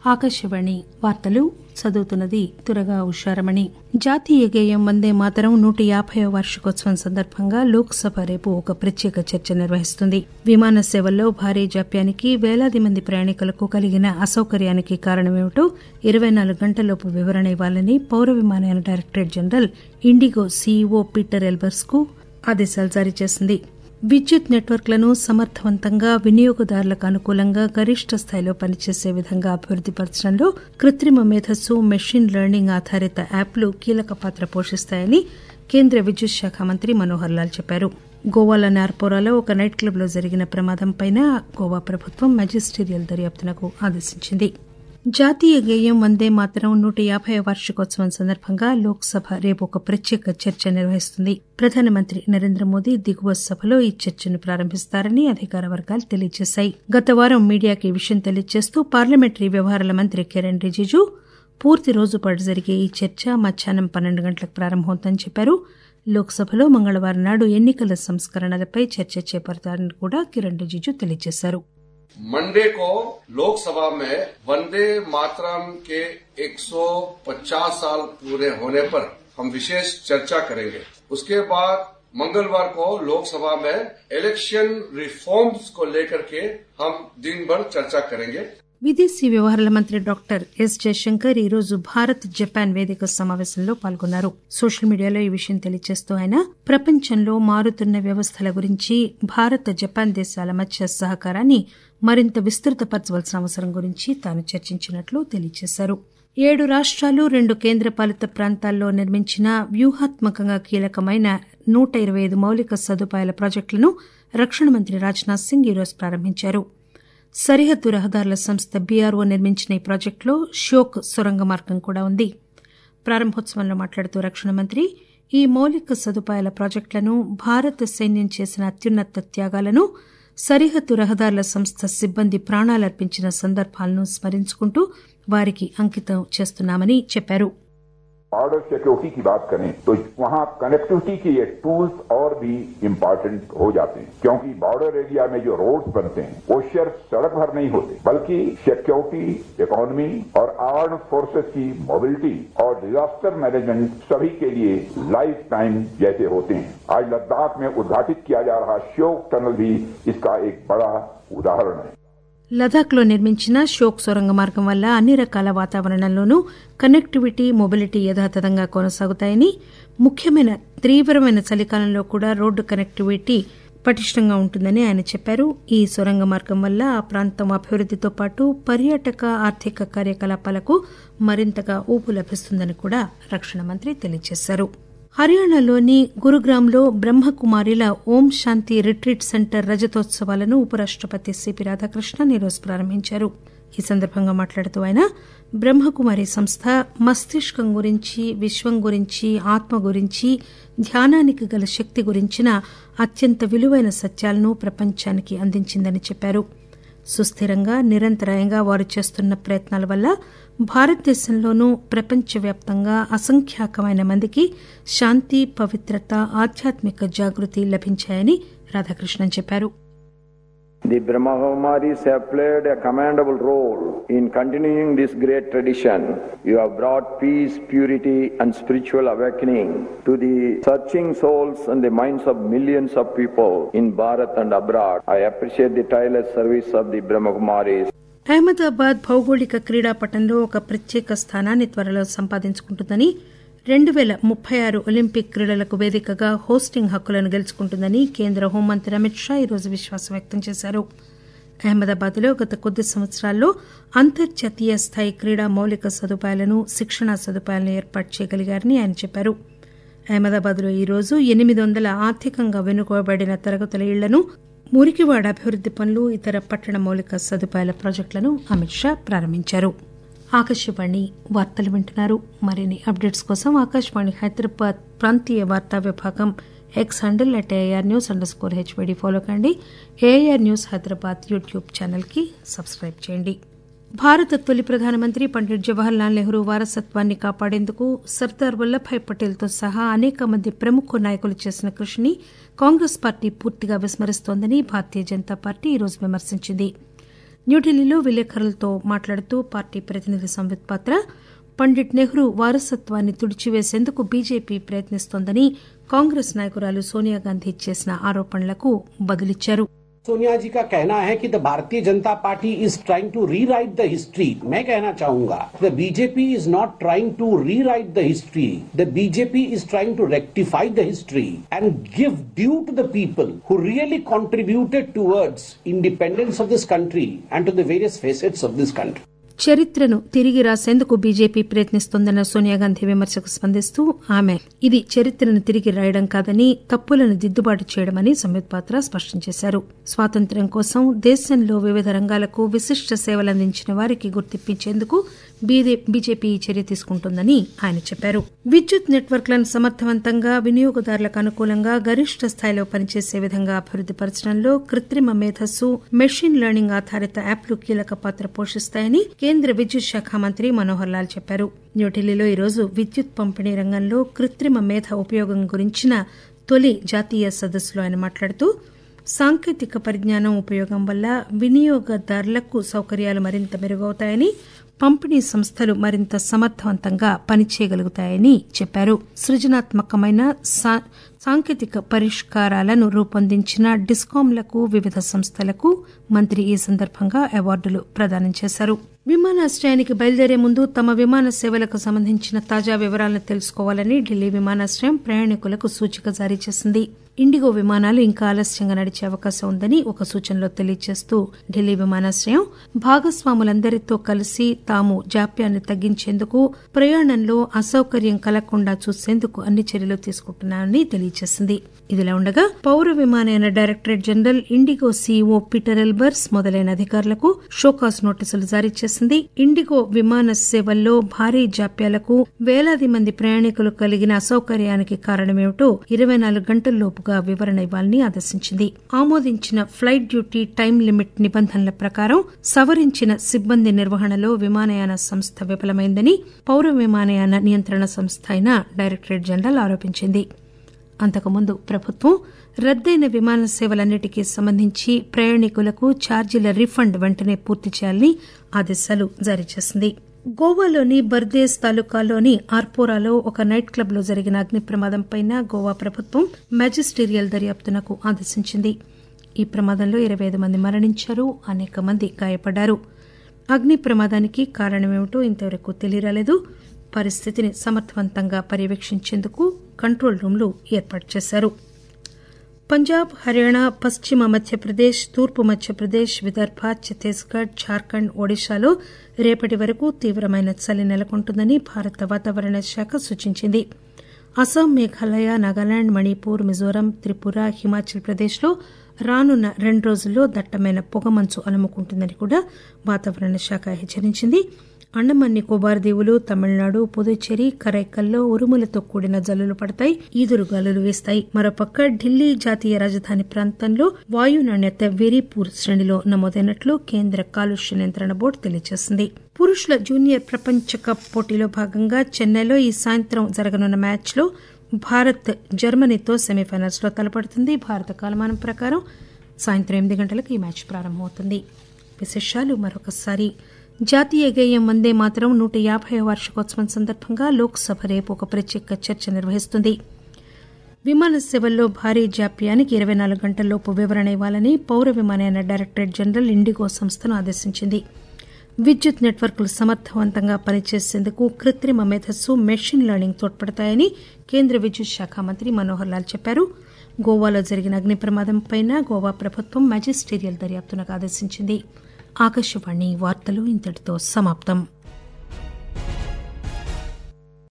ఆకాశవాణి వార్తలు చదువుతున్నది తురగా ఉషారమణి జాతీయ గేయం వందే మాతరం నూట యాభై వార్షికోత్సవం సందర్భంగా లోక్ సభ రేపు ఒక ప్రత్యేక చర్చ నిర్వహిస్తుంది విమాన సేవల్లో భారీ జాప్యానికి పేలాది మంది ప్రయాణికులకు కలిగిన అసౌకర్యానికి కారణమేమిటో ఇరవై నాలుగు గంటల్లోపు వివరణ ఇవ్వాలని పౌర విమానయాన directorate general IndiGo CEO Peter Elbers కు ఆదేశాలు జారీ చేసింది విద్యుత్ నెట్వర్క్లను సమర్థవంతంగా వినియోగదారులకు అనుకూలంగా గరిష్ట స్థాయిలో పనిచేసే విధంగా అభివృద్ది పరచడంలో కృత్రిమ మేధస్సు మెషిన్ లెర్నింగ్ ఆధారిత యాప్లు కీలక పాత్ర పోషిస్తాయని కేంద్ర విద్యుత్ శాఖ మంత్రి మనోహర్ లాల్ చెప్పారు గోవాలోని ఆర్పోరాలో ఒక నైట్ క్లబ్ లో జరిగిన ప్రమాదంపై గోవా ప్రభుత్వం మెజిస్టీరియల్ దర్యాప్తునకు ఆదేశించింది జాతీయ గేయం వందే మాతరం నూట యాభై వార్షికోత్సవం సందర్భంగా లోక్ సభ రేపు ఒక ప్రత్యేక చర్చ నిర్వహిస్తుంది ప్రధానమంత్రి నరేంద్ర మోదీ దిగువ సభలో ఈ చర్చను ప్రారంభిస్తారని అధికార వర్గాలు తెలియజేశాయి గత వారం మీడియాకు ఈ విషయం తెలియజేస్తూ పార్లమెంటరీ వ్యవహారాల మంత్రి కిరణ్ రిజిజు పూర్తి రోజు పాటు జరిగే ఈ చర్చ మధ్యాహ్నం పన్నెండు గంటలకు ప్రారంభమవుతుందని చెప్పారు లోక్ సభలో మంగళవారం నాడు ఎన్నికల సంస్కరణలపై చర్చ చేపడతారని కూడా కిరణ్ రిజిజు తెలియజేశారు मंडे को लोकसभा में वंदे मातरम के 150 साल पूरे होने पर हम विशेष चर्चा करेंगे उसके बाद मंगलवार को लोकसभा में इलेक्शन रिफॉर्म्स को लेकर के हम दिन भर चर्चा करेंगे విదేశీ వ్యవహారాల మంత్రి డాక్టర్ ఎస్ జయశంకర్ ఈరోజు భారత్ జపాన్ వేదిక సమావేశంలో పాల్గొన్నారు సోషల్ మీడియాలో ఈ విషయం తెలియజేస్తూ ఆయన ప్రపంచంలో మారుతున్న వ్యవస్థల గురించి భారత్ జపాన్ దేశాల మధ్య సహకారాన్ని మరింత విస్తృతపరచవలసిన అవసరం గురించి తాను చర్చించినట్లు తెలియజేశారు ఏడు రాష్టాలు రెండు కేంద్రపాలిత ప్రాంతాల్లో నిర్మించిన వ్యూహాత్మకంగా కీలకమైన నూట ఇరవై ఐదు మౌలిక సదుపాయాల ప్రాజెక్టులను రక్షణ మంత్రి రాజ్నాథ్ సింగ్ ఈరోజు ప్రారంభించారు సరిహద్దు రహదారుల సంస్థ బీఆర్ఓ నిర్మించిన ఈ ప్రాజెక్టులో ష్యోక్ సొరంగ మార్గం కూడా ఉంది ప్రారంభోత్సవంలో మాట్లాడుతూ రక్షణ మంత్రి ఈ మౌలిక సదుపాయాల ప్రాజెక్టులను భారత సైన్యం చేసిన అత్యున్నత త్యాగాలను సరిహద్దు రహదారుల సంస్థ సిబ్బంది ప్రాణాలర్పించిన సందర్భాలను స్మరించుకుంటూ వారికి అంకితం చేస్తున్నామని చెప్పారు बॉर्डर सिक्योरिटी की बात करें तो वहां कनेक्टिविटी के ये टूल्स और भी इम्पोर्टेंट हो जाते हैं क्योंकि बॉर्डर एरिया में जो रोड्स बनते हैं वो सिर्फ सड़क भर नहीं होते बल्कि सिक्योरिटी इकोनॉमी और आर्म फोर्सेस की मोबिलिटी और डिजास्टर मैनेजमेंट सभी के लिए लाइफ टाइम जैसे होते हैं आज लद्दाख में उद्घाटित किया जा रहा श्योक टनल भी इसका एक बड़ा उदाहरण है లదాఖ్ లో నిర్మించిన షోక్ సొరంగ మార్గం వల్ల అన్ని రకాల వాతావరణంలోనూ కనెక్టివిటీ మొబిలిటీ యథాతథంగా కొనసాగుతాయని ముఖ్యమైన తీవ్రమైన చలికాలంలో కూడా రోడ్డు కనెక్టివిటీ పటిష్టంగా ఉంటుందని ఆయన చెప్పారు ఈ సొరంగ మార్గం వల్ల ఆ ప్రాంతం అభివృద్దితో పాటు పర్యాటక ఆర్థిక కార్యకలాపాలకు మరింతగా ఊపు లభిస్తుందని కూడా రక్షణ మంత్రి తెలియజేశారు హర్యానాలోని గురుగ్రామ్లో బ్రహ్మకుమారిల ఓం శాంతి రిట్రీట్ సెంటర్ రజతోత్సవాలను ఉపరాష్టపతి సిపి రాధాకృష్ణన్ ఈరోజు ప్రారంభించారు ఈ సందర్భంగా మాట్లాడుతూ ఆయన బ్రహ్మకుమారి సంస్థ మస్తిష్కం గురించి విశ్వం గురించి ఆత్మ గురించి ధ్యానానికి గల శక్తి గురించిన అత్యంత విలువైన సత్యాలను ప్రపంచానికి అందించిందని చెప్పారు సుస్థిరంగా నిరంతరాయంగా వారు చేస్తున్న ప్రయత్నాల వల్ల భారతదేశంలోనూ ప్రపంచవ్యాప్తంగా అసంఖ్యాకమైన మందికి శాంతి పవిత్రత ఆధ్యాత్మిక జాగృతి లభించాయని రాధాకృష్ణన్ చెప్పారు The Brahmakumaris have played a commendable role in continuing this great tradition. You have brought peace, purity, and spiritual awakening to the searching souls and the minds of millions of people in Bharat and abroad. I appreciate the tireless service of the Brahmakumaris. Ahmedabad భౌగోళిక క్రీడాపటంలో ఒక ప్రత్యేక స్థానాన్ని త్వరలో సంపాదించుకుంటుందని రెండు పేల ముప్పై ఆరు Olympic క్రీడలకు వేదికగా హోస్టింగ్ హక్కులను గెలుచుకుంటుందని కేంద్ర హోంమంత్రి అమిత్ షా ఈరోజు విశ్వాసం వ్యక్తం చేశారు అహ్మదాబాద్ లో గత కొద్ది సంవత్సరాల్లో అంతర్జాతీయ స్థాయి క్రీడా మౌలిక సదుపాయాలను శిక్షణా సదుపాయాలను ఏర్పాటు చేయగలిగారని ఆయన చెప్పారు అహ్మదాబాద్ లో ఈరోజు ఎనిమిది వందల ఆర్థికంగా వెనుకబడిన తరగతుల ఇళ్లను మురికివాడ అభివృద్ది పనులు ఇతర పట్టణ మౌలిక సదుపాయాల ప్రాజెక్టులను అమిత్ షా ప్రారంభించారు ఆకాశవాణి వార్తలు వింటున్నారు మరిన్ని అప్డేట్స్ కోసం ఆకాశవాణి హైదరాబాద్ ప్రాంతీయ వార్తా విభాగం X handle at AR news underscore HYD follow కండి AR news Hyderabad YouTube channel కి సబ్స్క్రైబ్ చేయండి భారత తొలి ప్రధానమంత్రి పండిట్ జవహర్లాల్ నెహ్రూ వారసత్వాన్ని కాపాడేందుకు సర్దార్ వల్లభాయ్ పటేల్తో సహా అనేక మంది ప్రముఖ నాయకులు చేసిన కృషిని కాంగ్రెస్ పార్టీ పూర్తిగా విస్మరిస్తోందని భారతీయ జనతా పార్టీ ఈరోజు విమర్శించింది న్యూఢిల్లీలో విలేకరులతో మాట్లాడుతూ పార్టీ ప్రతినిధి సంవిత్ పాత్ర పండిట్ నెహ్రూ వారసత్వాన్ని తుడిచివేసేందుకు బీజేపీ ప్రయత్నిస్తోందని కాంగ్రెస్ నాయకురాలు సోనియాగాంధీ చేసిన ఆరోపణలకు బదులిచ్చారు सोनिया जी का कहना है कि the Bharatiya Janata Party is trying to rewrite the history मैं कहना चाहूंगा the BJP is not trying to rewrite the history the BJP is trying to rectify the history and give due to the people who really contributed towards independence of this country and to the various facets of this country. చరిత్రను తిరిగి రాసేందుకు BJP ప్రయత్నిస్తోందన్న Sonia Gandhi విమర్శకు స్పందిస్తూ ఆమె ఇది చరిత్రను తిరిగి రాయడం కాదని తప్పులను దిద్దుబాటు చేయడమని సంబిత్ పాత్ర స్పష్టం చేశారు స్వాతంత్ర్యం కోసం దేశంలో వివిధ రంగాలకు విశిష్ట సేవలందించిన వారికి గుర్తింపించేందుకు బీజేపీ ఈ చర్య తీసుకుంటోందని ఆయన చెప్పారు విద్యుత్ నెట్వర్క్లను సమర్థవంతంగా వినియోగదారులకు అనుకూలంగా గరిష్ట స్థాయిలో పనిచేసే విధంగా అభివృద్ది పరచడంలో కృత్రిమ మేధస్సు మెషిన్ లెర్నింగ్ ఆధారిత యాప్లు కీలక పాత్ర పోషిస్తాయని కేంద్ర విద్యుత్ శాఖ మంత్రి మనోహర్ లాల్ చెప్పారు న్యూఢిల్లీలో ఈరోజు విద్యుత్ పంపిణీ రంగంలో కృత్రిమ మేధ ఉపయోగం గురించిన తొలి జాతీయ సదస్సులో ఆయన మాట్లాడుతూ సాంకేతిక పరిజ్ఞానం ఉపయోగం వల్ల వినియోగదారులకు సౌకర్యాలు మరింత మెరుగవుతాయని పంపిణీ సంస్థలు మరింత సమర్థవంతంగా పనిచేయగలుగుతాయని చెప్పారు సృజనాత్మకమైన సాంకేతిక పరిష్కారాలను రూపొందించిన డిస్కాంలకు వివిధ సంస్థలకు మంత్రి ఈ సందర్భంగా అవార్డులు ప్రదానం చేశారు విమానాశ్రయానికి బయలుదేరే ముందు తమ విమాన సేవలకు సంబంధించిన తాజా వివరాలను తెలుసుకోవాలని ఢిల్లీ విమానాశ్రయం ప్రయాణికులకు సూచిక జారీ చేసింది ఇండిగో విమానాలు ఇంకా ఆలస్యంగా నడిచే అవకాశం ఉందని ఒక సూచనలో తెలియజేస్తూ ఢిల్లీ విమానాశ్రయం భాగస్వాములందరితో కలిసి తాము జాప్యాన్ని తగ్గించేందుకు ప్రయాణంలో అసౌకర్యం కలగకుండా చూసేందుకు అన్ని చర్యలు తీసుకుంటున్నామని తెలియజేసింది ఇదిలా ఉండగా పౌర విమానయాన directorate general IndiGo CEO Peter Elbers మొదలైన అధికారులకు షోకాస్ నోటీసులు జారీ చేసింది ఇండిగో విమాన సేవల్లో భారీ జాప్యాలకు వేలాది మంది ప్రయాణికులు కలిగిన అసౌకర్యానికి కారణమేమిటో ఇరవై నాలుగు గంటల్లోపుగా వివరణ ఇవ్వాలని ఆదేశించింది ఆమోదించిన ఫ్లైట్ డ్యూటీ టైం లిమిట్ నిబంధనల ప్రకారం సవరించిన సిబ్బంది నిర్వహణలో విమానయాన సంస్థ విఫలమైందని పౌర విమానయాన నియంత్రణ సంస్థ అయిన డైరెక్టరేట్ జనరల్ ఆరోపించింది అంతకుముందు ప్రభుత్వం రద్దయిన విమాన సేవలన్నిటికీ సంబంధించి ప్రయాణికులకు ఛార్జీల రీఫండ్ వెంటనే పూర్తి చేయాలని ఆదేశాలు జారీ చేసింది గోవాలోని బర్దేస్ తాలూకాలోని ఆర్పోరాలో ఒక నైట్ క్లబ్ లో జరిగిన అగ్ని ప్రమాదంపై గోవా ప్రభుత్వం మెజిస్టీరియల్ దర్యాప్తునకు ఆదేశించింది ఈ ప్రమాదంలో ఇరవై ఐదు మంది మరణించారు అనేక మంది గాయపడ్డారు అగ్ని ప్రమాదానికి కారణమేమిటో ఇంతవరకు తెలియరాలేదు పరిస్థితిని సమర్థవంతంగా పర్యవేక్షించేందుకు కంట్రోల్ రూంలు ఏర్పాటు చేశారు పంజాబ్ హర్యానా పశ్చిమ మధ్యప్రదేశ్ తూర్పు మధ్యప్రదేశ్ విదర్భ ఛత్తీస్గఢ్ జార్ఖండ్ ఒడిశాలో రేపటి వరకు తీవ్రమైన చలి నెలకొంటుందని భారత వాతావరణ శాఖ సూచించింది అస్సాం మేఘాలయ నాగాలాండ్ మణిపూర్ మిజోరాం త్రిపుర హిమాచల్ ప్రదేశ్లో రానున్న రెండు రోజుల్లో దట్టమైన పొగమంచు అలుముకుంటుందని కూడా వాతావరణ శాఖ హెచ్చరించింది అండమాన్ నికోబార్ దీవులు తమిళనాడు పుదుచ్చేరి కరైకల్లో ఉరుములతో కూడిన జల్లులు పడతాయి ఈదురుగాలులు వీస్తాయి మరోపక్క ఢిల్లీ జాతీయ రాజధాని ప్రాంతంలో వాయు నాణ్యత వెరీపూర్ శ్రేణిలో నమోదైనట్లు కేంద్ర కాలుష్య నియంత్రణ బోర్డు తెలియజేసింది పురుషుల జూనియర్ ప్రపంచ కప్ పోటీలో భాగంగా చెన్నైలో ఈ సాయంత్రం జరగనున్న మ్యాచ్లో భారత్ జర్మనీతో సెమీఫైనల్స్ లో తలపడుతుంది భారత కాలమానం ప్రకారం సాయంత్రం ఎనిమిది గంటలకు ఈ మ్యాచ్ ప్రారంభమవుతుంది విశేషాలు మరొకసారి జాతీయ గేయం వందే మాత్రం నూట యాభై వార్షికోత్సవం సందర్భంగా లోక్సభ రేపు ఒక ప్రత్యేక చర్చ నిర్వహిస్తుంది విమాన సేవల్లో భారీ జాప్యానికి ఇరవై నాలుగు గంటల్లోపు వివరణ ఇవ్వాలని పౌర విమానయాన డైరెక్టరేట్ జనరల్ ఇండిగో సంస్థను ఆదేశించింది విద్యుత్ నెట్వర్క్లు సమర్థవంతంగా పనిచేసేందుకు కృత్రిమ మేధస్సు మెషిన్ లెర్నింగ్ తోడ్పడతాయని కేంద్ర విద్యుత్ శాఖ మంత్రి మనోహర్ లాల్ చెప్పారు గోవాలో జరిగిన అగ్ని ప్రమాదంపై గోవా ప్రభుత్వం మెజిస్టీరియల్ దర్యాప్తునకు ఆదేశించింది ఆకాశవాణి వార్తలు ఇంతటితో సమాప్తం